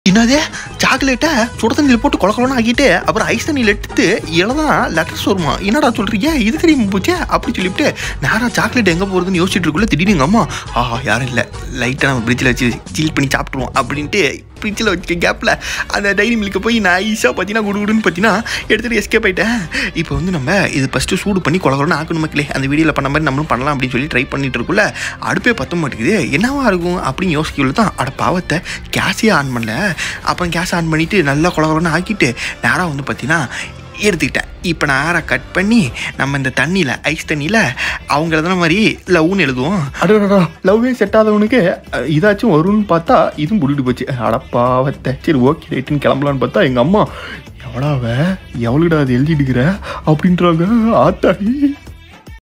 என்னதே சாக்லேட்டை சுட தண்ணியில் போட்டு கொலக்கொலன்னு ஆக்கிட்டு அப்புறம் ஐஸ் தண்ணியில் எடுத்து இலதான் லெட்டர்ஸ் வருமா என்னடா சொல்றீங்க இது தெரியுமா போச்சே அப்படி சொல்லிவிட்டு நேராக சாக்லேட் எங்கே போகிறதுன்னு யோசிச்சுட்டு இருக்குள்ள திடீர்னு எங்கள் அம்மா ஆஹா யாரும் இல்லை லைட்டாக நம்ம ஃப்ரிட்ஜில் வச்சு சீல் பண்ணி சாப்பிட்ருவோம் அப்படின்ட்டு ஃப்ரிட்ஜில் வச்சுக்க கேப்பில் அந்த டைரி மில்க்கு போய் நான் ஐஸாக பார்த்தீங்கன்னா குடுகுடுன்னு பார்த்தீங்கன்னா எடுத்துகிட்டு எஸ்கேப் ஆயிட்டேன் இப்போ வந்து நம்ம இது ஃபஸ்ட்டு சூடு பண்ணி கொலகொலன்னு ஆக்கணும் மக்களே அந்த வீடியோவில் பண்ண மாதிரி நம்மளும் பண்ணலாம் அப்படின்னு சொல்லி ட்ரை பண்ணிட்டு இருக்குள்ள அடுப்பே பத்த மாட்டேங்குது என்னவா இருக்கும் அப்படின்னு யோசிக்கல தான் அட பாவத்தை கேஸே ஆன் பண்ணல அப்புறம் கேஸ் ஆன் பண்ணிவிட்டு நல்லா கொலகொலன்னு ஆக்கிட்டு நேராக வந்து பார்த்தீங்கன்னா எடுத்துக்கிட்டேன் இப்போ நான் ஆரை கட் பண்ணி நம்ம இந்த தண்ணியில் ஐஸ் தண்ணியில் அவங்க எழுதுன மாதிரி லவ்னு எழுதுவோம் அடடா லவ்வே செட் ஆதவனுக்கு அஹ், இதாச்சும் வரும்னு பார்த்தா இதுவும் புடிட்டு போச்சு அடப்பாவத்தை சரி ஓகே ரைட்டுன்னு கிளம்பலான்னு பார்த்தா எங்கள் அம்மா எவ்வளோவ எவ்வளோடா அது எழுதிட்டுக்கிற அப்படின்றாங்க ஆத்தாடி